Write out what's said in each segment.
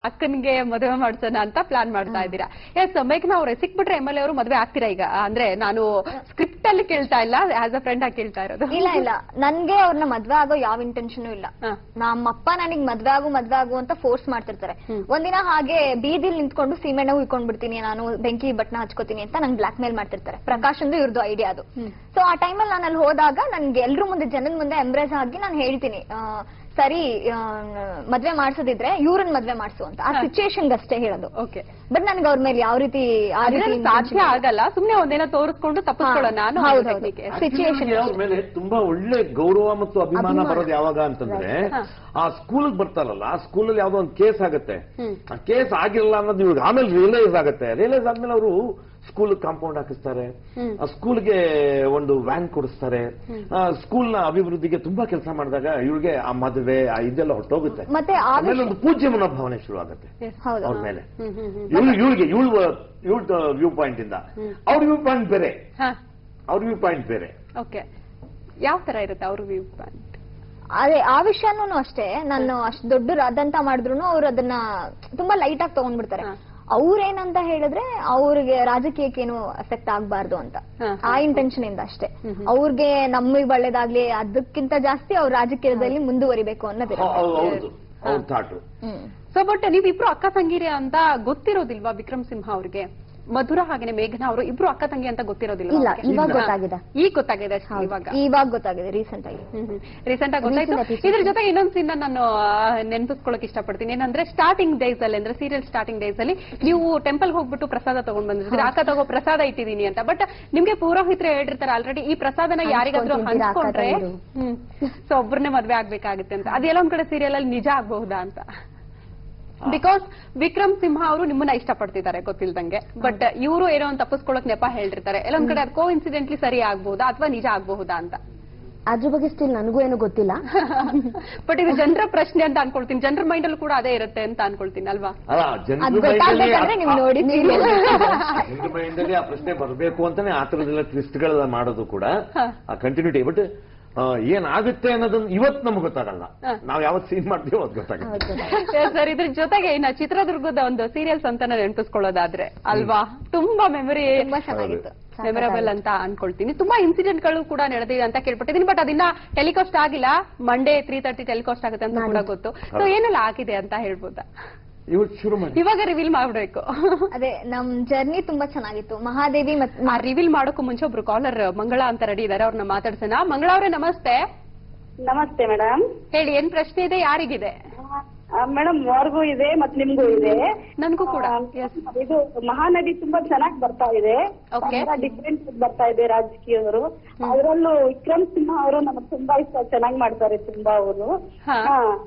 ಅಕ್ಕನಿಗೆ ಮದುವೆ ಮಾಡ್ಸೋಣ ಅಂತ ಪ್ಲಾನ್ ಮಾಡ್ತಾ ಇದ್ದೀರಾ ಎಸ್ ಮೇಘನಾ ಅವ್ರೆ ಸಿಕ್ಬಿಟ್ರೆ ಎಮ್ ಎಲ್ ಎ ಅವರು ಮದುವೆ ಆಗ್ತೀರಾ ಈಗ ಅಂದ್ರೆ ನಾನು ಸ್ಕ್ರಿಪ್ಟ್ ಅಲ್ಲಿ ಕೇಳ್ತಾ ಇಲ್ಲ ಆಸ್ ಅ ಫ್ರೆಂಡ್ ಆಗಿ ಕೇಳ್ತಾ ಇರೋದು ಇಲ್ಲ ಇಲ್ಲ ನನ್ಗೆ ಅವ್ರನ್ನ ಮದ್ವೆ ಆಗೋ ಯಾವ ಇಂಟೆನ್ಷನ್ ಇಲ್ಲ ಹಾ. ನಮ್ಮಪ್ಪ ನನಗ್ ಮದ್ವೆ ಆಗು ಮದ್ವೆ ಆಗು ಅಂತ ಫೋರ್ಸ್ ಮಾಡ್ತಿರ್ತಾರೆ ಹ್ಮ್. ಒಂದಿನ ಹಾಗೆ ಬೀದಿಲ್ ನಿಂತ್ಕೊಂಡು ಸೀಮೆಣ್ಣೆ ಹುಯ್ಕೊಂಡ್ ಬಿಡ್ತೀನಿ ನಾನು ಬೆಂಕಿ ಬಟ್ನ ಹಚ್ಕೋತೀನಿ ಅಂತ ನಂಗೆ ಬ್ಲಾಕ್ ಮೇಲ್ ಮಾಡ್ತಿರ್ತಾರೆ ಪ್ರಕಾಶ್ ಅಂದು ಇವ್ರದ್ದು ಐಡಿಯಾ ಅದು ಹ್ಮ್. ಸೊ ಆ ಟೈಮಲ್ಲಿ ನಾನು ಅಲ್ಲಿ ಹೋದಾಗ ನನ್ಗೆ ಎಲ್ರ ಮುಂದೆ ಜನದ ಮುಂದೆ ಎಂಬ್ರೇಸ್ ಆಗಿ ನಾನು ಹೇಳ್ತೀನಿ ಆ, ಸರಿ ಆ, ಮದ್ವೆ ಮಾಡ್ಸೋದಿದ್ರೆ ಇವ್ರನ್ನ ಮದ್ವೆ ಮಾಡ್ಸು ಅಂತ ಆ ಸಿಚುಯೇಷನ್ ಅಷ್ಟೇ ಹೇಳೋದು ಓಕೆ ಬಟ್ ನನ್ಗೆ ಅವ್ರ ಮೇಲೆ ಯಾವ ರೀತಿ ಆ ರೀತಿ ಅದ್ರಲ್ಲಿ ಸಾಧ್ಯ ಆಗಲ್ಲ ಸುಮ್ನೆ ಒಂದೇನೋ ತೋರಿಸ್ಕೊಂಡು ತಪ್ಪಿಸ್ಕೊಳ್ಳೋಣ ನಾನು ಹೌದು, ಹೌದು. ಟೆಕ್ನಿಕ್ ಸಿಚುಯೇಷನ್ ಅವ್ರ ಮೇಲೆ ತುಂಬಾ ಒಳ್ಳೆ ಗೌರವ ಮತ್ತು ಅಭಿಮಾನ ಬರೋದು ಯಾವಾಗ ಅಂತಂದ್ರೆ ಆ ಸ್ಕೂಲ್ ಬರ್ತಾರಲ್ಲ ಆ ಸ್ಕೂಲಲ್ಲಿ ಯಾವ್ದೋ ಒಂದು ಕೇಸ್ ಆಗತ್ತೆ ಹ್ಮ್. ಆ ಕೇಸ್ ಆಗಿಲ್ಲ ಅನ್ನೋದು ಇವ್ರಿಗೆ ಆಮೇಲೆ ರಿಯಲೈಸ್ ಆಗತ್ತೆ ರಿಯಲೈಸ್ ಆದ್ಮೇಲೆ ಅವರು ಸ್ಕೂಲ್ ಕಾಂಪೌಂಡ್ ಹಾಕಿಸ್ತಾರೆ ಹ್ಮ್. ಆ ಸ್ಕೂಲ್ಗೆ ಒಂದು ವ್ಯಾನ್ ಕೊಡಿಸ್ತಾರೆ ಆ ಸ್ಕೂಲ್ ನ ಅಭಿವೃದ್ಧಿಗೆ ತುಂಬಾ ಕೆಲಸ ಮಾಡಿದಾಗ ಇವ್ರಿಗೆ ಆ ಮದುವೆ ಆ ಇದೆಲ್ಲ ಹೊಟ್ಟೋಗುತ್ತೆ ಮತ್ತೆ ಆ ಆಮೇಲೆ ಒಂದು ಪೂಜ್ಯ ಮನೋಭಾವನೆ ಶುರು ಆಗುತ್ತೆ ಹೌದು ಅವ್ರ ಮೇಲೆ ಹ್ಮ್ ಹ್ಮ್ ಹ್ಮ್ ಇವ್ಳು ಇವ್ಳಿಗೆ ಇವಳು ಇವಳ ವ್ಯೂ ಪಾಯಿಂಟ್ ಇಂದ ಅವ್ರ ವ್ಯೂ ಪಾಯಿಂಟ್ ಬೇರೆ ಹಾ ಅವ್ರ ವ್ಯೂ ಪಾಯಿಂಟ್ ಬೇರೆ ಓಕೆ ಯಾವ ತರ ಇರುತ್ತೆ ಅವ್ರ ವ್ಯೂ ಪಾಯಿಂಟ್ ಅದೇ ಆ ವಿಷಯನೂ ಅಷ್ಟೇ ನಾನು ಅಷ್ಟ್ ದೊಡ್ಡ ರಾದಂತ ಮಾಡಿದ್ರು ಅವ್ರು ಅದನ್ನ ತುಂಬಾ ಲೈಟ್ ಆಗಿ ತಗೊಂಡ್ಬಿಡ್ತಾರೆ ಹಾ. ಅವ್ರೇನಂತ ಹೇಳಿದ್ರೆ ಅವ್ರಿಗೆ ರಾಜಕೀಯಕ್ಕೆ ಏನು ಎಫೆಕ್ಟ್ ಆಗ್ಬಾರ್ದು ಅಂತ ಹಾ, ಆ ಇಂಟೆನ್ಷನ್ ಇಂದ ಅಷ್ಟೇ ಹ್ಮ್ ಹ್ಮ್. ಅವ್ರಿಗೆ ನಮಗೆ ಒಳ್ಳೇದಾಗ್ಲಿ ಅದಕ್ಕಿಂತ ಜಾಸ್ತಿ ಅವ್ರ ರಾಜಕೀಯದಲ್ಲಿ ಮುಂದುವರಿಬೇಕು ಅನ್ನೋದಿರ ಹೌ- ಹೌದು ಅವ್ರ ಥಾಟು ಹ್ಮ್ ಸೊ ಬಟ್ ನೀವಿಬ್ರು ಅಕ್ಕ ತಂಗಿರಿ ಅಂತ ಗೊತ್ತಿರೋದಿಲ್ವಾ ವಿಕ್ರಮ್ ಸಿಂಹ ಅವ್ರಿಗೆ ಮಧುರ ಹಾಗೇನೆ ಮೇಘನಾ ಅವರು ಇಬ್ರು ಅಕ್ಕ ತಂಗಿ ಅಂತ ಗೊತ್ತಿರೋದಿಲ್ಲ ಇಲ್ಲ ಅವ್ರಿಗೆ? ಇವಾಗ ಹಾ. ಗೊತ್ತಾಗಿದೆ ಈಗ ಗೊತ್ತಾಗಿದೆ ಅಷ್ಟೇ ಇವಾಗ ಇವಾಗ ಗೊತ್ತಾಗಿದೆ ರೀಸೆಂಟ್ ಆಗಿ ರೀಸೆಂಟ್ ಆಗಿ ಗೊತ್ತಾಯ್ತು Recent episode. ಇದ್ರ ಜೊತೆಗೆ ಇನ್ನೊಂದ್ ಸೀನ್ ನಾನು ನೆನಪಿಸ್ಕೊಳಕ್ ಇಷ್ಟಪಡ್ತೀನಿ ಏನಂದ್ರೆ ಸ್ಟಾರ್ಟಿಂಗ್ ಡೇಸ್ ಅಲ್ಲಿ ಅಂದ್ರೆ ಸೀರಿಯಲ್ ಸ್ಟಾರ್ಟಿಂಗ್ ಡೇಸ್ ಅಲ್ಲಿ ನೀವು ಟೆಂಪಲ್ ಹೋಗ್ಬಿಟ್ಟು ಪ್ರಸಾದ ತಗೊಂಡ್ ಬಂದಿರ್ತೀರಿ ಅಕ್ಕ ತಗೋ ಪ್ರಸಾದ ಇಟ್ಟಿದೀನಿ ಅಂತ ಬಟ್ ನಿಮ್ಗೆ ಪುರೋಹಿತರು ಹೇಳಿರ್ತಾರೆ ಆಲ್ರೆಡಿ ಈ ಪ್ರಸಾದನ ಯಾರಿಗಾದ್ರೂ ಹಂಚ್ಕೊಂಡ್ ತಿಂತೀರಾ ಅಕ್ಕ ಹಂಚ್ಕೊಂಡ್ರೆ ತಂಗಿರು? ಸೊ ಒಬ್ಬರನ್ನೇ ಮದ್ವೆ ಆಗ್ಬೇಕಾಗುತ್ತೆ ಅಂತ ಅದೆಲ್ಲ ಒಂದ್ ಕಡೆ ಸೀರಿಯಲ್ ಅಲ್ಲಿ ನಿಜ ಆಗಬಹುದಾ ಅಂತ ಬಿಕಾಸ್ ವಿಕ್ರಮ್ ಸಿಂಹ ಅವರು ನಿಮ್ಮನ್ನ ಇಷ್ಟಪಡ್ತಿದ್ದಾರೆ ಗೊತ್ತಿಲ್ದಂಗೆ ಬಟ್ ಇವರು ಏನೋ ಒಂದು ತಪ್ಪಿಸ್ಕೊಳಕ್ ನೆಪ ಹೇಳಿರ್ತಾರೆ ಎಲ್ಲ ಒಂದ್ ಕಡೆ ಅದು ಕೋ ಇನ್ಸಿಡೆಂಟ್ಲಿ ಸರಿ ಆಗ್ಬಹುದಾ ಅಥವಾ ನಿಜ ಆಗಬಹುದಾ ಅಂತ ಅದ್ರ ಬಗ್ಗೆ ಸ್ಟಿಲ್ ನನಗೂ ಏನು ಗೊತ್ತಿಲ್ಲ ಬಟ್ ಇದು ಜನರ ಪ್ರಶ್ನೆ ಅಂತ ಅನ್ಕೊಳ್ತೀನಿ ಜನರ ಮೈಂಡ್ ಅಲ್ಲಿ ಕೂಡ ಅದೇ ಇರುತ್ತೆ ಅಂತ ಅನ್ಕೊಳ್ತೀನಿ ಅಲ್ವಾ ಅಲ್ಲ ಅದ್ ಜನರ ಗೊತ್ತಾಗ್ಬೇಕಂದ್ರೆ ನೀವ್ ನೋಡಿ serial. ಜನರ ಮೈಂಡಲ್ಲಿ ಆ ಪ್ರಶ್ನೆ ಬರಬೇಕು ಅಂತಾನೆ ಆ ತರದೆಲ್ಲ ಟ್ವಿಸ್ಟ್ ಗಳ ಮಾಡೋದು ಕೂಡ ಆ ಕಂಟಿನ್ಯೂಟಿ ಬಟ್ ಏನಾಗುತ್ತೆ ಅನ್ನೋದನ್ನ ಇವತ್ತು ನಮ್ಗೆ ಗೊತ್ತಾಗಲ್ಲ ನಾವ್ ಯಾವತ್ ಸೀನ್ ಮಾಡ್ತೀವೋ ಅದು ಗೊತ್ತಾಗುತ್ತೆ ಸರ್ ಇದ್ರ ಜೊತೆಗೆ ಇನ್ನ ಚಿತ್ರದುರ್ಗದ ಒಂದು ಸೀರಿಯಲ್ಸ್ ಅಂತ ನೆನಪಿಸ್ಕೊಳ್ಳೋದಾದ್ರೆ ಅಲ್ವಾ ತುಂಬಾ ಮೆಮೊರಿ ತುಂಬಾ ಚೆನ್ನಾಗಿತ್ತು ಮೆಮೊರಬಲ್ ಅಂತ ಅನ್ಕೊಳ್ತೀನಿ ತುಂಬಾ ಇನ್ಸಿಡೆಂಟ್ ಗಳು ಕೂಡ ನಡೆದಿದೆ ಅಂತ ಕೇಳ್ಪಟ್ಟಿದ್ದೀನಿ ಬಟ್ ಅದನ್ನ ಟೆಲಿಕಾಸ್ಟ್ ಆಗಿಲ್ಲ ಮಂಡೇ ತ್ರೀ ತರ್ಟಿ ಟೆಲಿಕಾಸ್ಟ್ ಆಗುತ್ತೆ ಅಂತ ಕೂಡ ಗೊತ್ತು ಸೊ ಏನೆಲ್ಲ ಆಗಿದೆ ಅಂತ ಹೇಳ್ಬೋದಾ ಇವತ್ತು ಶುರು ಮಾಡಿ ಇವಾಗ ರಿವೀಲ್ ಮಾಡ್ಬೇಕು ಅದೇ ನಮ್ ಜರ್ನಿ ತುಂಬಾ ಚೆನ್ನಾಗಿತ್ತು ಮಹಾದೇವಿ ಮತ್ ಆ ರಿವೀಲ್ ಮಾಡೋಕ್ಕೂ ಮುಂಚೆ ಒಬ್ರು ಕಾಲರ್ ಮಂಗಳ ಅಂತ ರೆಡಿ ಇದಾರೆ ಅವ್ರನ್ನ ಮಾತಾಡ್ಸೋಣ ಮಂಗಳ ಅವರೇ ನಮಸ್ತೆ ನಮಸ್ತೆ ಮೇಡಮ್ ಹೇಳಿ ಏನ್ ಪ್ರಶ್ನೆ ಇದೆ ಯಾರಿಗಿದೆ ಮೇಡಮ್ ಅವ್ರಿಗೂ ಇದೆ ಮತ್ ನಿಮ್ಗೂ ಇದೆ ನನ್ಗೂ ಕೂಡ ಆ, ಎಸ್ ಇದು ಮಹಾನದಿ ತುಂಬಾ ಚೆನ್ನಾಗಿ ಬರ್ತಾ ಇದೆ Okay. ಡಿಫ್ರೆಂಟ್ ಬರ್ತಾ ಇದೆ ರಾಜಕೀಯವರು ಅದರಲ್ಲೂ ವಿಕ್ರಮ್ ಸಿಂಹ ಅವರು ನಮಗ್ ತುಂಬಾ ಇಷ್ಟ ಚೆನ್ನಾಗಿ ಮಾಡ್ತಾರೆ ತುಂಬಾ ಅವರು ಹಾ.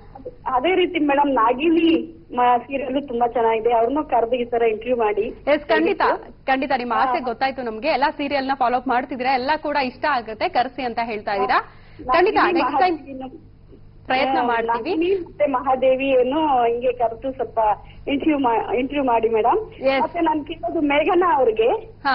ಅದೇ ರೀತಿ ಮೇಡಮ್ ನಾಗಿನಿ ಸೀರಿಯಲ್ ತುಂಬಾ ಚೆನ್ನಾಗಿದೆ ಅವ್ರನ್ನೂ ಕರೆದು ಈ ತರ ಇಂಟರ್ವ್ಯೂ ಮಾಡಿ ಎಸ್ ಖಂಡಿತ ಖಂಡಿತ ನಿಮ್ಮ ಆಸೆ ಗೊತ್ತಾಯ್ತು ನಮ್ಗೆ ಎಲ್ಲಾ ಸೀರಿಯಲ್ ನ ಫಾಲೋ ಅಪ್ ಮಾಡ್ತಿದ್ದೀರಾ ಎಲ್ಲ ಕೂಡ ಇಷ್ಟ ಆಗುತ್ತೆ ಕರ್ಸಿ ಅಂತ ಹೇಳ್ತಾ ಇದ್ದೀರಾ ಖಂಡಿತ ನಾಗಿನಿ, ನೆಕ್ಸ್ಟ್ ಟೈಮ್ ಮಹಾದೇವಿನು- ಪ್ರಯತ್ನ ಆ, ಮಾಡ್ತೀವಿ ನಾಗಿನಿ ಮತ್ತೆ ಮಹಾದೇವಿಯನ್ನು ಹಿಂಗೆ ಕರೆದು ಸ್ವಲ್ಪ ಇಂಟರ್ವ್ಯೂ ಇಂಟರ್ವ್ಯೂ ಮಾಡಿ ಮೇಡಮ್ Yes. ಮತ್ತೆ ನಾನು ಕೇಳೋದು ಮೇಘನಾ ಅವ್ರಿಗೆ ಹಾ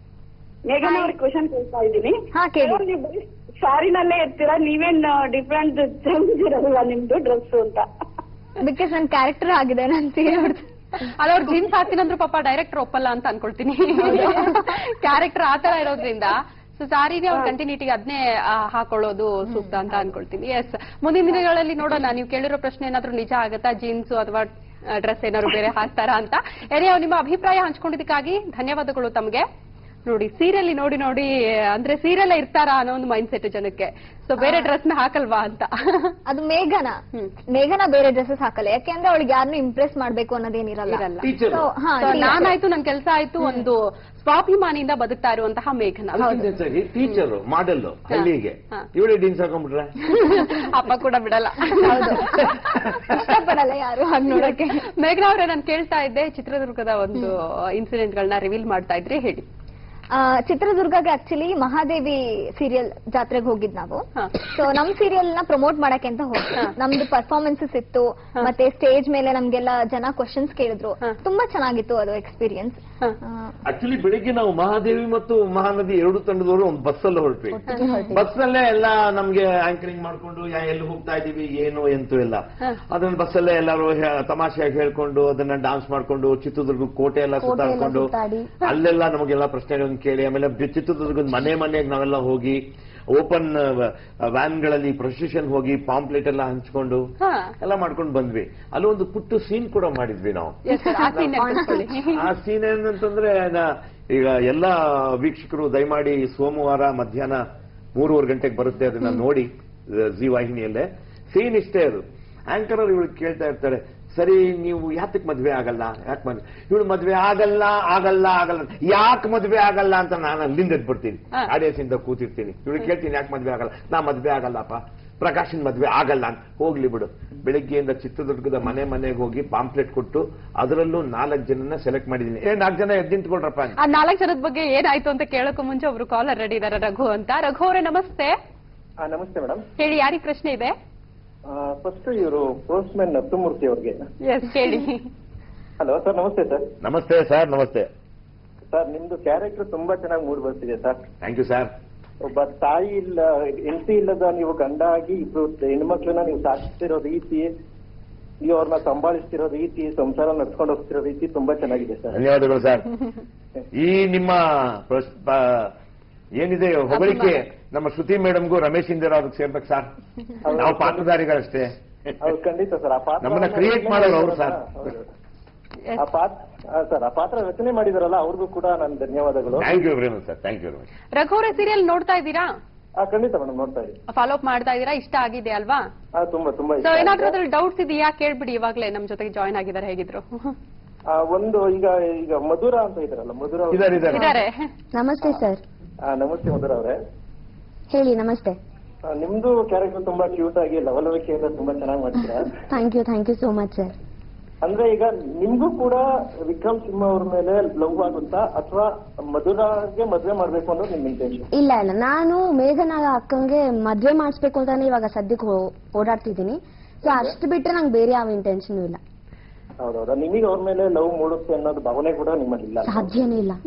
ಮೇಘನಾ ಅವ್ರಿಗೆ ಕ್ವಶನ್ ಕೇಳ್ತಾ ಇದ್ದೀನಿ ಹಾ, ಕೇಳಿ. Madam, ನೀವು ಬರೀ ಸಾರಿನಲ್ಲೇ ಇರ್ತೀರಾ ನೀವೇನ್ ಡಿಫ್ರೆಂಟ್ ಚೇಂಜ್ ಇರಲ್ವಾ ನಿಮ್ದು ಡ್ರೆಸ್ ಅಂತ ಬಿಕಾಸ್ ನನ್ ಕ್ಯಾರೆಕ್ಟರ್ ಆಗಿದೆ ನನ್ ಸೀರಿಯಲ್ ಅಲ್ಲ ಅವ್ರು ಜೀನ್ಸ್ ಹಾಕ್ತೀನಂದ್ರು ಪಾಪ ಡೈರೆಕ್ಟರ್ ಒಪ್ಪಲ್ಲ ಅಂತ ಅನ್ಕೊಳ್ತೀನಿ ಕ್ಯಾರೆಕ್ಟರ್ ಆತರ ಇರೋದ್ರಿಂದ ಸೊ ಸಾರಿಗೆ ಅವ್ರ ಕಂಟಿನ್ಯೂಟಿಗೆ ಅದನ್ನೇ ಹಾಕೊಳ್ಳೋದು ಸೂಕ್ತ ಅಂತ ಅನ್ಕೊಳ್ತೀನಿ ಎಸ್ ಮುಂದಿನ ದಿನಗಳಲ್ಲಿ ನೋಡೋಣ ನೀವು ಕೇಳಿರೋ ಪ್ರಶ್ನೆ ಏನಾದ್ರೂ ನಿಜ ಆಗತ್ತಾ ಜೀನ್ಸ್ ಅಥವಾ ಡ್ರೆಸ್ ಏನಾದ್ರು ಬೇರೆ ಹಾಕ್ತಾರಾ ಅಂತ ಏನೇ ನಿಮ್ಮ ಅಭಿಪ್ರಾಯ ಹಂಚ್ಕೊಂಡಿದ್ದಕ್ಕಾಗಿ ಧನ್ಯವಾದಗಳು ತಮಗೆ ನೋಡಿ ಸೀರಿಯಲ್ ನೋಡಿ ನೋಡಿ ಅಂದ್ರೆ ಸೀರಿಯಲ್ ಇರ್ತಾರಾ ಅನ್ನೋ ಒಂದು ಮೈಂಡ್ ಸೆಟ್ ಜನಕ್ಕೆ ಸೊ ಬೇರೆ ಡ್ರೆಸ್ ನ ಹಾಕಲ್ವಾ ಅಂತ ಅದು ಮೇಘನ ಹ್ಮ್. ಮೇಘನ ಬೇರೆ ಡ್ರೆಸ್ಸಸ್ ಹಾಕಲ್ಲ ಯಾಕೆಂದ್ರೆ ಅವಳಿಗೆ ಯಾರನ್ನೂ ಇಂಪ್ರೆಸ್ ಮಾಡ್ಬೇಕು ಅನ್ನೋದೇನಿರಲ್ಲ ಇರಲ್ಲ ಟೀಚರ್ So, ಹಾ, So, teacher. ನಾನಾಯ್ತು ನನ್ ಕೆಲಸ ಆಯ್ತು ಒಂದು ಸ್ವಾಭಿಮಾನಿಯಿಂದ ಬದುಕ್ತಾ ಇರುವಂತಹ ಮೇಘನ ಹೆಚ್ಚಾಗಿ ಟೀಚರ್ ಮಾಡೆಲ್ ಹಳ್ಳಿಗೆ ಹಾ. ಇವಳೇ ಡೀನ್ಸ್ ಹಾಕೊಂಡ್ಬಿಟ್ರೆ ಅಪ್ಪ ಕೂಡ ಬಿಡಲ್ಲ ಇಷ್ಟಪಡಲ್ಲ ಯಾರು ಹಾಗೆ ನೋಡಕ್ಕೆ ಮೇಘನಾ ಅವರೇ ನಾನು ಕೇಳ್ತಾ ಇದ್ದೆ ಚಿತ್ರದುರ್ಗದ ಒಂದು ಇನ್ಸಿಡೆಂಟ್ ಗಳನ್ನ ರಿವೀಲ್ ಮಾಡ್ತಾ ಇದ್ರಿ ಹೇಳಿ ಆ, ಚಿತ್ರದುರ್ಗಗೆ ಆಕ್ಚುಲಿ ಮಹಾದೇವಿ ಸೀರಿಯಲ್ ಜಾತ್ರೆಗೆ ಹೋಗಿದ್ ನಾವು ಹಾ. ಸೊ ನಮ್ ಸೀರಿಯಲ್ ನ ಪ್ರಮೋಟ್ ಮಾಡಕ್ಕೆ ಅಂತ ಹೋಗಿ ನಮ್ದು ಪರ್ಫಾರ್ಮೆನ್ಸಸ್ ಇತ್ತು ಮತ್ತೆ ಸ್ಟೇಜ್ ಮೇಲೆ ನಮ್ಗೆಲ್ಲ ಜನ ಕ್ವಶನ್ಸ್ ಕೇಳಿದ್ರು ಹಾ. ತುಂಬಾ ಚೆನ್ನಾಗಿತ್ತು ಅದು ಎಕ್ಸ್ಪೀರಿಯನ್ಸ್ ಹಾ. ಆಕ್ಚುಲಿ ಬೆಳಿಗ್ಗೆ ನಾವು ಮಹಾದೇವಿ ಮತ್ತು ಮಹಾನದಿ ಎರಡು ತಂಡದವರು ಒಂದು ಬಸ್ ಅಲ್ಲಿ ಹೊರಟ್ವಿ ಬಸ್ ನಲ್ಲೇ ಎಲ್ಲ ನಮ್ಗೆ ಆಂಕರಿಂಗ್ ಮಾಡ್ಕೊಂಡು ಯಾ- ಎಲ್ಲಿ ಹೋಗ್ತಾ ಇದೀವಿ ಏನು ಎಂತೂ ಇಲ್ಲ ಅದನ್ನ ಬಸ್ ಅಲ್ಲೇ ಎಲ್ಲರೂ ಹೇ- ತಮಾಷೆಯಾಗಿ ಹೇಳ್ಕೊಂಡು ಅದನ್ನ ಡಾನ್ಸ್ ಮಾಡ್ಕೊಂಡು ಚಿತ್ರದುರ್ಗ ಕೋಟೆ ಎಲ್ಲ ಕೋಟೆ ಎಲ್ಲ ಸುತ್ತಾಡ್ಕೊಂಡು ಸುತ್ತಾಡಿ. ಅಲ್ಲೆಲ್ಲ ನಮಗೆಲ್ಲ ಪ್ರಶ್ನೆಗಳನ್ನ ಕೇಳಿ ಆಮೇಲೆ ಬಿ- ಚಿತ್ರದುರ್ಗದ ಮನೆ ಮನೆಗೆ ನಾವೆಲ್ಲ ಹೋಗಿ ಓಪನ್ ವ್ಯಾನ್ ಗಳಲ್ಲಿ ಪ್ರೊಸೆಷನ್ ಹೋಗಿ ಪಾಂಪ್ಲೆಟ್ ಎಲ್ಲ ಹಂಚ್ಕೊಂಡು ಹಾ. ಎಲ್ಲ ಮಾಡ್ಕೊಂಡು ಬಂದ್ವಿ ಅಲ್ಲಿ ಒಂದು ಪುಟ್ಟು ಸೀನ್ ಕೂಡ ಮಾಡಿದ್ವಿ ನಾವು Yes, sir. ಆ scene ನೆನ್ಪಿಸ್ಕೊಳ್ಳಿ. ಆ ಸೀನ್ ಏನಂತಂದ್ರೆ ನಾ- ಈಗ ಎಲ್ಲ ವೀಕ್ಷಕರು ದಯಮಾಡಿ ಸೋಮವಾರ ಮಧ್ಯಾಹ್ನ ಮೂರುವರೆ ಗಂಟೆಗೆ ಬರುತ್ತೆ ಅದನ್ನ ನೋಡಿ ಜಿ ವಾಹಿನಿಯಲ್ಲೇ ಸೀನ್ ಇಷ್ಟೇ ಅದು ಆಂಕರ್ ಅವ್ರು ಇವಳು ಕೇಳ್ತಾ ಇರ್ತಾರೆ ಸರಿ ನೀವು ಯಾತಕ್ ಮದ್ವೆ ಆಗಲ್ಲ ಯಾಕೆ ಮದ್ವೆ ಇವಳು ಮದ್ವೆ ಆಗಲ್ಲ ಆಗಲ್ಲ ಆಗಲ್ಲ ಯಾಕೆ ಮದ್ವೆ ಆಗಲ್ಲ ಅಂತ ನಾನು ಅಲ್ಲಿಂದ ಎದ್ಬಿಡ್ತೀನಿ ಹಾ. ಆಡಿಯನ್ಸ್ ಇಂದ ಕೂತಿರ್ತೀನಿ ಇವಳು ಕೇಳ್ತೀನಿ ಯಾಕೆ ಮದ್ವೆ ಆಗಲ್ಲ ನಾ ಮದ್ವೆ ಆಗಲ್ಲಪ್ಪ ಪ್ರಕಾಶನ್ ಮದ್ವೆ ಆಗಲ್ಲ ಅಂತ ಹೋಗ್ಲಿ ಬಿಡು ಬೆಳಿಗ್ಗೆಯಿಂದ ಚಿತ್ರದುರ್ಗದ ಮನೆ ಮನೆಗೆ ಹೋಗಿ ಪಾಂಪ್ಲೆಟ್ ಕೊಟ್ಟು ಅದರಲ್ಲೂ ನಾಲ್ಕು ಜನನ ಸೆಲೆಕ್ಟ್ ಮಾಡಿದೀನಿ ಏ ನಾಲ್ಕು ಜನ ಎದ್ದು ನಿಂತ್ಕೊಳ್ರಪ್ಪ ಅಂತ. ಆ ನಾಲ್ಕು ಜನದ ಬಗ್ಗೆ ಏನಾಯ್ತು ಅಂತ ಕೇಳೋಕ್ಕೂ ಮುಂಚೆ ಒಬ್ರು ಕಾಲರ್ ರೆಡಿ ಇದಾರೆ ರಘು ಅಂತ ರಘು ಅವರೇ ನಮಸ್ತೆ ಆ, ನಮಸ್ತೆ ಮೇಡಮ್ ಹೇಳಿ ಯಾರಿಗೆ ಪ್ರಶ್ನೆ ಇದೆ ಫಸ್ಟ್ ಇವರು ಪೋಸ್ಟ್ ಮ್ಯಾನ್ ನರಸಿಂಹಮೂರ್ತಿ ಅವ್ರಿಗೆ ಎಸ್ ಕೇಳಿ ಹಲೋ ಸರ್ ನಮಸ್ತೆ ಸರ್ ನಮಸ್ತೆ ಸರ್ ನಮಸ್ತೆ ಸರ್ ನಿಮ್ದು ಕ್ಯಾರೆಕ್ಟರ್ ತುಂಬಾ ಚೆನ್ನಾಗಿ ಮೂಡ್ ಬರ್ತಿದೆ ಸರ್ ಥ್ಯಾಂಕ್ ಯು ಸರ್ ಒಬ್ಬ ತಾಯಿ ಇಲ್ಲ ಹೆಂಡತಿ ಇಲ್ಲದ ನೀವು ಗಂಡ ಆಗಿ ಇಬ್ರು ಹೆಣ್ಮಕ್ಳನ್ನ ನೀವು ಸಾಕಿಸ್ತಿರೋ ರೀತಿ ನೀವು ಅವ್ರನ್ನ ಸಂಭಾಳಿಸ್ತಿರೋ ರೀತಿ ಸಂಸಾರ ನಡ್ಸ್ಕೊಂಡು ಹೋಗ್ತಿರೋ ರೀತಿ ತುಂಬಾ ಚೆನ್ನಾಗಿದೆ ಸರ್ ಧನ್ಯವಾದಗಳು ಸರ್ ಈ ನಿಮ್ಮ ಪ್ರಸ್- ಪ- ಏನಿದೆ ಹೊಗಳಿಕೆ ನಮ್ಮ ಶ್ರುತಿ ಮೇಡಮ್ಗೂ ರಮೇಶ್ ಇಂದಿರಾ ಅವ್ರಿಗೆ ಸೇರ್ಬೇಕು ಸರ್ ನಾವು ಪಾತ್ರಧಾರಿಗಳಷ್ಟೇ ಹೌದು ಖಂಡಿತ ಸರ್ ಆ ಪಾತ್ರ ನಮ್ಮನ್ನ create ಮಾಡೋರು ಅವ್ರು ಸರ್. ಹೌದು. ಆ ಪಾತ್ರ ಸರ್ ಆ ಪಾತ್ರ ರಚನೆ ಮಾಡಿದಾರಲ್ಲ ಅವ್ರಿಗೂ ಕೂಡ ನನ್ನ ಧನ್ಯವಾದಗಳು thank you very much sir thank you very much Raghu ಅವರೇ ಸೀರಿಯಲ್ ನೋಡ್ತಾ ಇದ್ದೀರಾ ಆ ಖಂಡಿತ ಮೇಡಮ್ ನೋಡ್ತಾ ಇದ್ದೀನಿ ಫಾಲೋ ಅಪ್ ಮಾಡ್ತಾ ಇದ್ದೀರಾ ಇಷ್ಟ ಆಗಿದೆ ಅಲ್ವಾ ಆ ತುಂಬಾ ತುಂಬಾ ಸೊ ಇಷ್ಟ ಏನಾದ್ರೂ ಆಗಿದೆ. ಅದ್ರಲ್ಲಿ ಡೌಟ್ಸ್ ಇದೆಯಾ ಕೇಳ್ಬಿಡಿ ಇವಾಗ್ಲೇ ನಮ್ ಜೊತೆಗೆ ಜಾಯ್ನ್ ಆಗಿದ್ದಾರೆ ಹೇಗಿದ್ರು ಆ, ಒಂದು ಈಗ ಈಗ ಮಧುರ ಅಂತ ಇದಾರಲ್ಲ ಮಧುರ ಅವ್ರು- ಇದಾರೆ ಇದಾರೆ ಇದಾರೆ ನಮಸ್ತೆ ಸರ್ ಆ, ನಮಸ್ತೆ ಮಧುರ ಅವರೇ ಹೇಳಿ ನಮಸ್ತೆ ಆ, ನಿಮ್ದು ಕ್ಯಾರೆಕ್ಟರ್ ತುಂಬಾ ಕ್ಯೂಟ್ ಆಗಿ ಲವಲವಿಕೆಯಿಂದ ತುಂಬಾ ಚೆನ್ನಾಗಿ ಮಾಡ್ತೀರಾ thank you thank you so much sir ಅಂದ್ರೆ ಈಗ ನಿಮ್ಗೂ ಕೂಡ ವಿಕ್ರಮ್ ಸಿಂಹ ಅವ್ರ ಮೇಲೆ ಲವ್ ಆಗುತ್ತಾ ಅಥವಾ ಮಧುರಾಗೆ ಮದ್ವೆ ಮಾಡ್ಬೇಕು ಅನ್ನೋದು ನಿಮ್ ಇಂಟೆನ್ಷನ್ ಇಲ್ಲ ಇಲ್ಲ ನಾನು ಮೇಘನ ಅಕ್ಕಂಗೆ ಮದ್ವೆ ಮಾಡಿಸ್ಬೇಕು ಅಂತಾನೆ ಇವಾಗ ಸದ್ಯಕ್ಕೆ ಹೋ- ಓಡಾಡ್ತಿದ್ದೀನಿ ಸೊ ಅಷ್ಟು ಬಿಟ್ರೆ ನಂಗೆ ಬೇರೆ ಯಾವ ಇಂಟೆನ್ಷನ್ ಇಲ್ಲ ಹೌದೌದಾ ನಿಮಗೆ ಅವ್ರ ಮೇಲೆ ಲವ್ ಮೂಡುತ್ತೆ ಅನ್ನೋದು ಭಾವನೆ ಕೂಡ ನಿಮ್ಮಲ್ಲಿ ಇಲ್ಲ ಸಾಧ್ಯನೇ ಇಲ್ಲ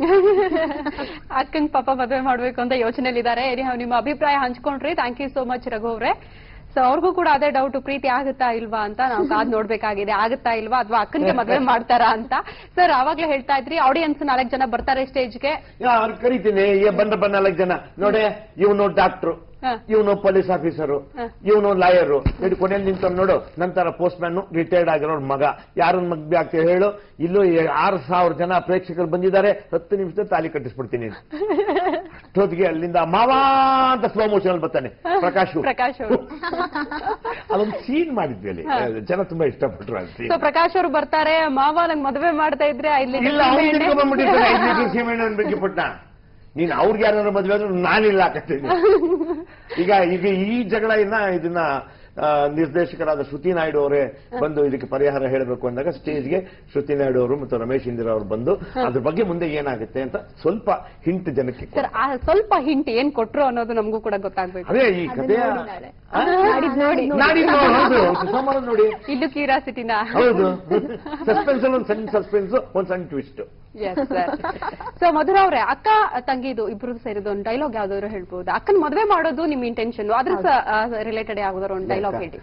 ಅಕ್ಕಂಗ್ ಪಾಪ ಮದ್ವೆ ಮಾಡ್ಬೇಕು ಅಂತ ಯೋಚನೆಲಿದ್ದಾರೆ ನಿಮ್ಮ ಅಭಿಪ್ರಾಯ ಹಂಚ್ಕೊಂಡ್ರಿ thank you so much Raghu ಅವ್ರೆ ಸೊ ಅವ್ರಿಗೂ ಕೂಡ ಅದೇ ಡೌಟ್ ಪ್ರೀತಿ ಆಗುತ್ತಾ ಇಲ್ವಾ ಅಂತ ನಾವು ಕಾದ್ ನೋಡ್ಬೇಕಾಗಿದೆ ಆಗುತ್ತಾ ಇಲ್ವಾ ಅಥವಾ ಅಕ್ಕನ್ಗೆ ಮದ್ವೆ ಮಾಡ್ತಾರಾ ಅಂತ ಸರ್ ಅವಾಗ್ಲೇ ಹೇಳ್ತಾ ಇದ್ರಿ ಆಡಿಯನ್ಸ್ ನಾಲ್ಕು ಜನ ಬರ್ತಾರೆ ಸ್ಟೇಜ್ಗೆ ಯಾರು ಕರಿತೀನಿ ಏ ಬಂದ ಬಂದ ನಾಲ್ಕು ಜನ ನೋಡೆ ಇವನು ಡಾಕ್ಟ್ರು ಹ. ಇವನು ಪೊಲೀಸ್ ಆಫೀಸರು ಹ. ಇವನು ಲಾಯರು ಇದು ಕೊನೆಯಲ್ಲಿ ನಿಂತ ನೋಡು ನಂತರ ಪೋಸ್ಟ್ ಮ್ಯಾನ್ ರಿಟೈರ್ಡ್ ಆಗಿರೋರ್ ಮಗ ಯಾರನ್ನ ಮದ್ವೆ ಆಗ್ತೀವಿ ಹೇಳು ಇಲ್ಲೂ ಏ- ಆರು ಸಾವಿರ ಜನ ಪ್ರೇಕ್ಷಕರು ಬಂದಿದ್ದಾರೆ ಹತ್ತು ನಿಮಿಷದ ತಾಲಿ ಕಟ್ಟಿಸ್ಬಿಡ್ತೀನಿ ಅಷ್ಟೊತ್ತಿಗೆ ಅಲ್ಲಿಂದ ಮಾವಾ ಅಂತ ಸ್ಲೋ ಮೋಷನ್ ಅಲ್ಲಿ ಬರ್ತಾನೆ ಪ್ರಕಾಶ್ ಪ್ರಕಾಶ್ ಅವರು ಅದೊಂದು ಸೀನ್ ಮಾಡಿದ್ವಿ ಅಲ್ಲಿ ಜನ ತುಂಬಾ ಇಷ್ಟಪಟ್ರು ಅದು scene. ಸೊ ಪ್ರಕಾಶ್ ಅವರು ಬರ್ತಾರೆ ಮಾವ ನಂಗ್ ಮದ್ವೆ ಮಾಡ್ತಾ ಇದ್ರೆ ಇಲ್ಲಿ ಇಲ್ಲ ಅವ್ನು ತಿಳ್ಕೊಂಡ್ಬಿಟ್ಟಿರ್ತಾನೆ ಐದು ಲೀಟರ್ ಸೀಮೆಣ್ಣೆ ಬಗ್ಗೆ ಪುಟ್ಟ ನೀನ್ ಅವ್ರಿಗೆ ಯಾರು ಮದ್ವೆ ಆದ್ರೂ ನಾನಿಲ್ಲ ಹಾಕತ್ತೀನಿ ಈಗ ಈಗ ಈ ಜಗಳ ಇನ್ನ ಇದನ್ನ ಆ, ನಿರ್ದೇಶಕರಾದ ಶ್ರುತಿ ನಾಯ್ಡು ಅವರೇ ಬಂದು ಇದಕ್ಕೆ ಪರಿಹಾರ ಹೇಳಬೇಕು ಅಂದಾಗ ಸ್ಟೇಜ್ಗೆ ಶ್ರುತಿ ನಾಯ್ಡು ಅವರು ಮತ್ತು ರಮೇಶ್ ಇಂದಿರಾ ಅವರು ಬಂದು ಅದ್ರ ಬಗ್ಗೆ ಮುಂದೆ ಏನಾಗುತ್ತೆ ಅಂತ ಸ್ವಲ್ಪ ಹಿಂಟ್ ಜನಕ್ಕೆ ಕೊಡಿ. ಸರ್ ಸ್ವಲ್ಪ ಹಿಂಟ್ ಏನ್ ಕೊಟ್ರು ಅನ್ನೋದು ನಮಗೂ ಕೂಡ ಗೊತ್ತಾಗ್ಬೇಕು ಅದೇ ಈ ಕಥೆಯ ಆ? ನೋಡಿ ನಾಡಿದ್ದು ಹೌದು ಸೋಮವಾರ ನೋಡಿ ಇದು ಕ್ಯೂರಿಯಾಸಿಟಿನ ಹೌದು ಸಸ್ಪೆನ್ಸ್ ಅಲ್ಲಿ ಒಂದು ಸಣ್ಣ ಸಸ್ಪೆನ್ಸ್ ಒಂದ್ ಸಣ್ಣ twist yes sir so Madhura ಅವ್ರೆ ಅಕ್ಕ ತಂಗಿದು ಇಬ್ರು ಸೇರಿದ ಒಂದು ಡೈಲಾಗ್ ಯಾವ್ದಾದ್ರು ಹೇಳ್ಬೋದು ಅಕ್ಕನ ಮದ್ವೆ ಮಾಡೋದು ನಿಮ್ ಇಂಟೆನ್ಷನ್ ಅದ್ರ ರಿಲೇಟೆಡ್ ಯಾವ್ದಾದ್ರು ಒಂದು ಡೈಲಾಗ್ ಹೇಳಿ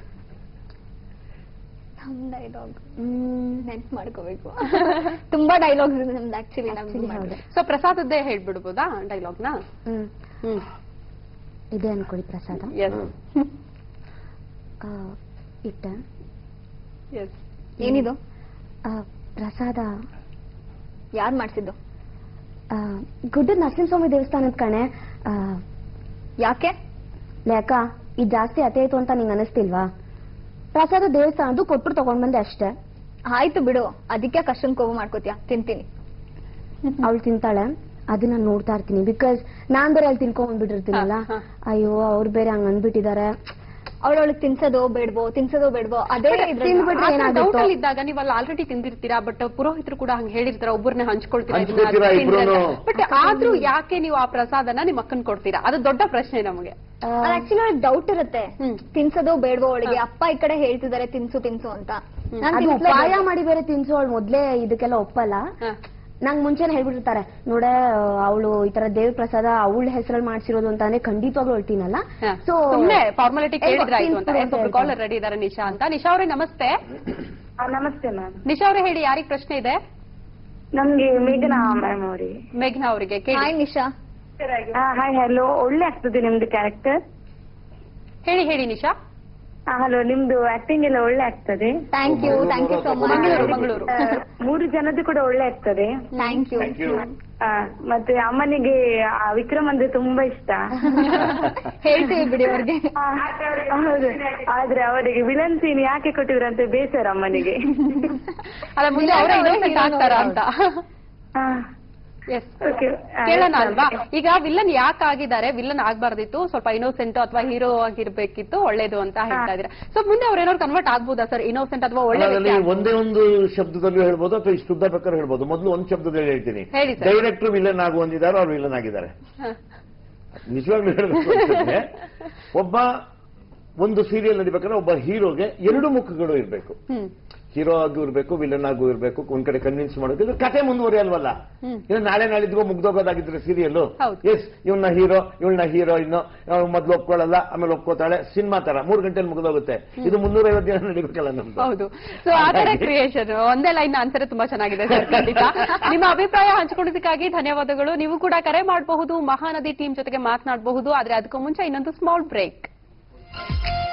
ನಮ್ ಡೈಲಾಗ್ ನೆನ್ಪ್ ಮಾಡ್ಕೋಬೇಕು ತುಂಬಾ ಡೈಲಾಗ್ಸ್ ಇದೆ ನಮ್ದು ಆಕ್ಚುಲಿ Actually ಹೌದು ಸೊ ಪ್ರಸಾದದ್ದೇ ಹೇಳ್ಬಿಡ್ಬೋದಾ ಡೈಲಾಗ್ ನ ಹ್ಮ್ ಹ್ಮ್ ಇದೆ ಅನ್ಕೊಳ್ಳಿ ಪ್ರಸಾದ ಎಸ್ ಆ, ಇಟ್ಟ ಎಸ್ ಏನಿದು ಆ, ಪ್ರಸಾದ ಯಾರ್ ಮಾಡ್ಸಿದ್ದು ಆ, ಗುಡ್ಡದ ನರಸಿಂಹಸ್ವಾಮಿ ದೇವಸ್ಥಾನದ ಕಣೆ ಆ, ಯಾಕೆ ಲೇಕ ಇದು ಜಾಸ್ತಿ ಅತಿ ಆಯ್ತು ಅಂತ ನಿಂಗೆ ಅನಿಸ್ತಿಲ್ವಾ ಪ್ರಸಾದ ದೇವಸ್ಥಾನದ್ದು ಕೊಟ್ಬಿಟ್ಟು ತಗೊಂಡ್ ಬಂದೆ ಅಷ್ಟೇ ಆಯ್ತು ಬಿಡು ಅದಕ್ಕೆ ಕಷ್ಟನ್ ಕೋಪ ಮಾಡ್ಕೋತೀಯ ತಿಂತೀನಿ ಅವಳು ತಿಂತಾಳೆ ಅದನ್ನ ನೋಡ್ತಾ ಇರ್ತೀನಿ ಬಿಕಾಸ್ ನಾನ್ ಬೇರೆ ಅಲ್ಲಿ ತಿನ್ಕೊಂಡ್ ಬಂದ್ಬಿಟ್ಟಿರ್ತೀನಲ್ಲ ಹಾ, ಅಯ್ಯೋ ಅವ್ರು ಬೇರೆ ಹಂಗ್ ಅಂದ್ಬಿಟ್ಟಿದ್ದಾರೆ ಅವಳವಳಿಗೆ ತಿನ್ಸೋದೋ ಬೇಡವೋ ತಿನ್ಸೋದೋ ಬೇಡವೋ ಅದೇ ಇದ್ರಲ್ಲಿ- ತಿಂದ್ಬಿಟ್ರೆ ಏನಾಗುತ್ತೋ? ಡೌಟ್ ಅಲ್ಲಿ ಇದ್ದಾಗ ನೀವು ಅಲ್ಲಿ ಆಲ್ರೆಡಿ ತಿಂದಿರ್ತೀರಾ ಬಟ್ ಪುರೋಹಿತರು ಕೂಡ ಹಂಗೆ ಹೇಳಿರ್ತಾರ ಒಬ್ಬರನ್ನ ಹಂಚ್ಕೊಳ್ತೀರಾ ಹಂಚ್ಕೊಳ್ತೀರಾ ಇಬ್ರೂನು? ಬಟ್ ಆದ್ರೂ ಯಾಕೆ ನೀವು ಆ ಪ್ರಸಾದನ ನಿಮ್ಮ ಅಕ್ಕನ್ ಕೊಡ್ತೀರಾ ಅದು ದೊಡ್ಡ ಪ್ರಶ್ನೆ ನಮಗೆ ಅದು ಆಕ್ಚುಲಿ ಅವ್ಳಿಗೆ ಡೌಟ್ ಇರುತ್ತೆ ಹ್ಮ್. ತಿನ್ಸೋದೋ ಬೇಡವೋ ಅವಳಿಗೆ ಅಪ್ಪ ಈ ಕಡೆ ಹೇಳ್ತಿದ್ದಾರೆ ತಿನ್ಸು ತಿನ್ಸು ಅಂತ ನಾನ್ ಅದು ತಿನ್ಸ್ಲೇಬೇಕು. ಉಪಾಯ ಮಾಡಿ ಬೇರೆ ತಿನ್ಸು ಅವಳು ಮೊದ್ಲೇ ಇದಕ್ಕೆಲ್ಲ ಒಪ್ಪಲ್ಲ ಹ. ನಂಗ್ ಮುಂಚೆನೆ ಹೇಳ್ಬಿಟ್ಟಿರ್ತಾರೆ ನೋಡ ಅವಳು ಈ ತರ ದೇವ್ರ ಪ್ರಸಾದ ಅವಳ ಹೆಸರಲ್ಲಿ ಮಾಡ್ಸಿರೋದು ಅಂತಾನೆ ಖಂಡಿತವಾಗ್ಲೂ ಅವಳು ತಿನ್ನಲ್ಲ ಹ. ಸೊ ಸುಮ್ನೆ ಫಾರ್ಮಾಲಿಟಿ ಏ, ಕೇಳಿದ್ರಾಯ್ತು ಅಂತ ತಿನ್ಸ್ಬಿಡು ಅಂತ ಕಾಲರ್ ರೆಡಿ ಇದಾರೆ ನಿಶಾ ಅಂತ ನಿಶಾ ಅವರೇ ನಮಸ್ತೆ ನಮಸ್ತೆ ಮ್ಯಾಮ್ ನಿಶಾ ಅವರೇ ಹೇಳಿ ಯಾರಿಗ್ ಪ್ರಶ್ನೆ ಇದೆ ನಮ್ಗೆ ಮೇಘನಾ ಮ್ಯಾಮ್ ಅವರಿಗೆ ಮೇಘ್ನಾ ಅವರಿಗೆ ಕೇಳಿ ಹಾಯ್ ನಿಶಾ ಹಾಯ್ ಹಲೋ ಒಳ್ಳೆ ಆಗ್ತದೆ ನಿಮ್ದು ಕ್ಯಾರೆಕ್ಟರ್ ಹೇಳಿ ಹೇಳಿ ನಿಶಾ ಹಲೋ ನಿಮ್ದು ಆಕ್ಟಿಂಗ್ ಎಲ್ಲ ಒಳ್ಳೆ ಆಗ್ತದೆ thank you thank you so much Mangaluru Mangaluru ಆ, ಮೂರು ಜನದ್ದು ಕೂಡ ಒಳ್ಳೆ ಆಗ್ತದೆ ಥ್ಯಾಂಕ್ ಯು ಥ್ಯಾಂಕ್ ಯು ಆ, ಮತ್ತೆ ಅಮ್ಮನಿಗೆ ಆ ವಿಕ್ರಮ್ ಅಂದ್ರೆ ತುಂಬಾ ಇಷ್ಟ ಹೇಳ್ತೀವಿ ಬಿಡಿ ಅವ್ರಿಗೆ ಆ, ಹೌದು ಆದ್ರೆ ಅವರಿಗೆ ವಿಲನ್ ಸೀನ್ ಯಾಕೆ ಕೊಟ್ಟಿದ್ರು ಅಂತ ಬೇಸರ ಅಮ್ಮನಿಗೆ ಅಲ್ಲ ಮುಂದೆ ಅವರೇ ಇನ್ನೊಂದು ಆಗ್ತಾರ ಅಂತ ಆ, ಎಸ್ okay. ಆ, ಕೇಳೋಣ yes, ಅಲ್ವಾ ma'am. ಈಗ ವಿಲ್ಲನ್ ಯಾಕೆ ಆಗಿದ್ದಾರೆ ವಿಲ್ಲನ್ ಆಗ್ಬಾರ್ದಿತ್ತು ಸ್ವಲ್ಪ ಇನೋಸೆಂಟ್ ಅಥವಾ ಹೀರೋ ಆಗಿರ್ಬೇಕಿತ್ತು ಒಳ್ಳೇದು ಅಂತ ಹೇಳ್ತಾ ಇದ್ರೆ ಸೊ ಮುಂದೆ ಅವ್ರ ಏನಾದ್ರು ಕನ್ವರ್ಟ್ ಆಗ್ಬೋದಾ ಸರ್ ಇನೋಸೆಂಟ್ ಅಥವಾ ಒಳ್ಳೆ ವ್ಯಕ್ತಿ ಅದರಲ್ಲಿ ಆಗ್ಬೋದಾ? ಒಂದೇ ಒಂದು ಶಬ್ದದಲ್ಲೂ ಹೇಳ್ಬೋದು ಅಥವಾ ಇಷ್ಟು ಉದ್ದ ಬೇಕಾದ್ರೂ ಹೇಳ್ಬೋದು ಮೊದಲು ಒಂದು ಶಬ್ದದಲ್ಲಿ ಹೇಳ್ತೀನಿ ಹೇಳಿ sir. ಡೈರೆಕ್ಟರ್ ವಿಲನ್ ಆಗು ಅಂದಿದ್ದಾರೆ ಅವ್ರು ವಿಲನ್ ಆಗಿದ್ದಾರೆ ಹ. ನಿಜವಾಗ್ಲೂ ಹೇಳಬೇಕು ಅಂತಂದ್ರೆ ಒಬ್ಬ ಒಂದು ಸೀರಿಯಲ್ ನಡಿಬೇಕಾದ್ರೆ ಒಬ್ಬ ಹೀರೋಗೆ ಎರಡು ಮುಖಗಳು ಇರಬೇಕು ಹ್ಮ್ ಹೀರೋ ಆಗೂ ಇರಬೇಕು ವಿಲನ್ ಆಗೂ ಇರಬೇಕು ಒಂದ್ ಕಡೆ ಕನ್ವಿನ್ಸ್ ಮಾಡೋದು ಇದು ಕತೆ ಮುಂದುವರಿಯಲ್ವಲ್ಲ ಹ್ಮ್. ಇಲ್ಲ ನಾಳೆ ನಾಳಿದ್ಗೋ ಮುಗ್ದೋಗೋದಾಗಿದ್ರೆ ಸೀರಿಯಲ್ ಹೌದು. ಎಸ್ ಇವನ್ನ ಹೀರೋ ಇವಳನ್ನ ಹೀರೋಯಿನ್ ಮೊದ್ಲು ಒಪ್ಕೊಳ್ಳಲ್ಲ ಆಮೇಲೆ ಒಪ್ಕೋತಾಳೆ ಸಿನಿಮಾ ತರ ಮೂರ್ ಗಂಟೆಲಿ ಮುಗ್ದೋಗುತ್ತೆ ಇದು ಮುನ್ನೂರೈವತ್ತು ದಿನ ನಡಿಬೇಕಲ್ಲ ನಮ್ದು ಹೌದು ಸೊ ಆ ತರ ಕ್ರಿಯೇಷನ್ ಒಂದೇ ಲೈನ್ ಆನ್ಸರ್ ತುಂಬಾ ಚೆನ್ನಾಗಿದೆ ಸರ್ ಖಂಡಿತ ನಿಮ್ಮ ಅಭಿಪ್ರಾಯ ಹಂಚಿಕೊಂಡಿದ್ದಕ್ಕಾಗಿ ಧನ್ಯವಾದಗಳು ನೀವು ಕೂಡ ಕರೆ ಮಾಡಬಹುದು ಮಹಾನದಿ ಟೀಮ್ ಜೊತೆಗೆ ಮಾತನಾಡಬಹುದು ಆದ್ರೆ ಅದಕ್ಕೂ ಮುಂಚೆ ಇನ್ನೊಂದು ಸ್ಮಾಲ್ ಬ್ರೇಕ್